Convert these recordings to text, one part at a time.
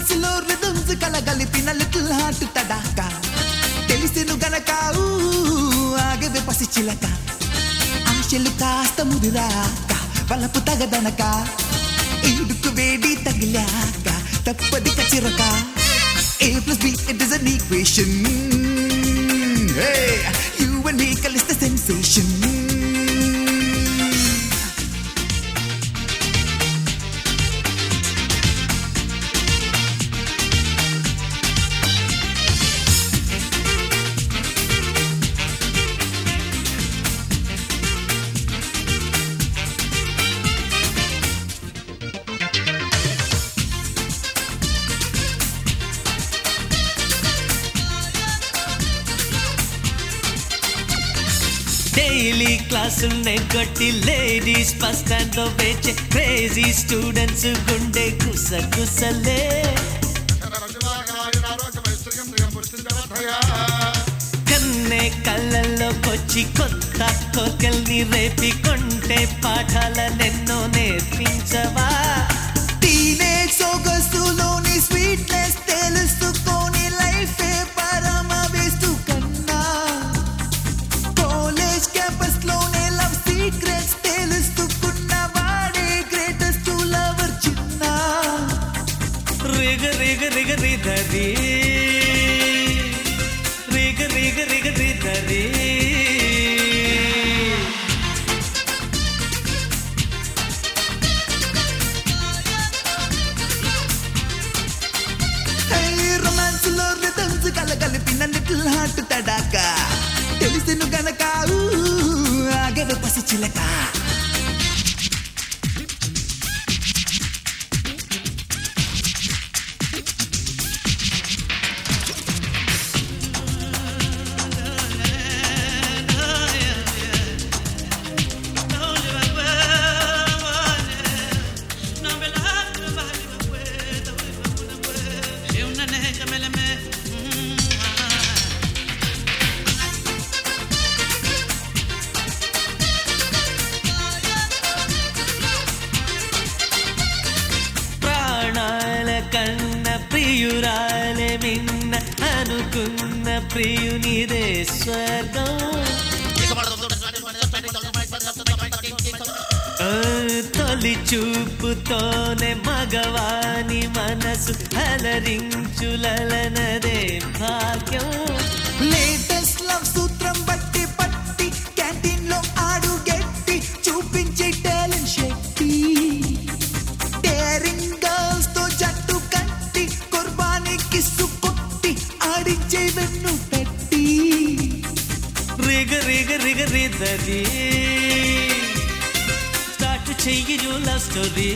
Romance లో rhythms కలగలిపిన little heart తడాక తెలిసిను గనక ఊ, ఆగవే పసి చిలక ఆశలు కాస్త ముదిరాక వలపు తగదనక ఈడుకు వేడి తగిలాక తప్పది కచిరక A plus B it is an equation you and me కలిస్తే సెన్సేషన్ డైలీ క్లాసుల్నే కొట్టి లేడీస్ బస్ స్టాండ్ లో వేచే క్రేజీ స్టూడెంట్స్ గుండె గుస గుసలే కన్నే కళ్ళల్లోకొచ్చి కొత్త కోకెల్ని రేపి కొంటే పాఠాలనెన్నో నేర్పించవా టీనేజ్ సొగసులోని స్వీట్నెస్ తెలుసుకొని లైఫ్ పరమ వేస్తూ కన్నా కాలేజ్ క్యాంపస్ లోనే లవ్ సీక్రెట్స్ తెలుసుకున్న వాడే గ్రేటెస్ట్ లవర్ చిన్న రిగ రిగ రిగ రిధరి రిగ రిగ రిగ రిధరి రొమాన్స్ లో రిథమ్స్ కలగలిపిన లిటిల్ హార్ట్ తడాక తెలిసిను గనక ఊ, ఆగవే పసి చిలక ప్రాణాల కన్న ప్రియురాలే మిన్న అనుకున్న ప్రియునిదే స్వర్గం ఆ, తొలి చూపుతోనే మగవాని మనసు అలరించులనదే భాగ్యం లేటెస్ట్ లవ్ సూత్రం బట్టి పట్టి క్యాంటీన్ లో ఆడు గెట్టి చూపించే టాలెంట్ శక్తి డేరింగ్ గర్ల్స్ తో జట్టు కట్టి కుర్బానీ కిస్సు కొట్టి ఆడించే వెన్ను పెట్టి రిగ రిగ రిగ రిదరి స్టార్ట్ చెయ్యి లవ్ స్టోరీ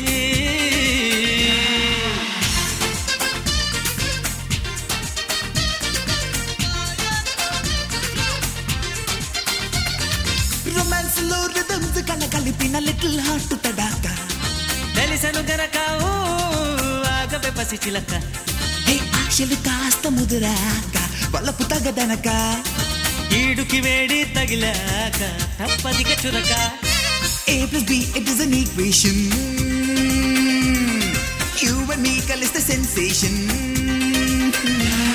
రొమాన్స్ లో రిథమ్స్ కలగలిపిన లిటిల్ హార్ట్ తడాక తెలిసను గనక ఊ, ఆగవే పసి చిలక హే ఆశలు కాస్త ముదురాక వలపు తగదనక ఈడుకి వేడి తగిలాక తప్పదిగ చురక A plus B, it is an equation. You and me కలిస్తే sensation.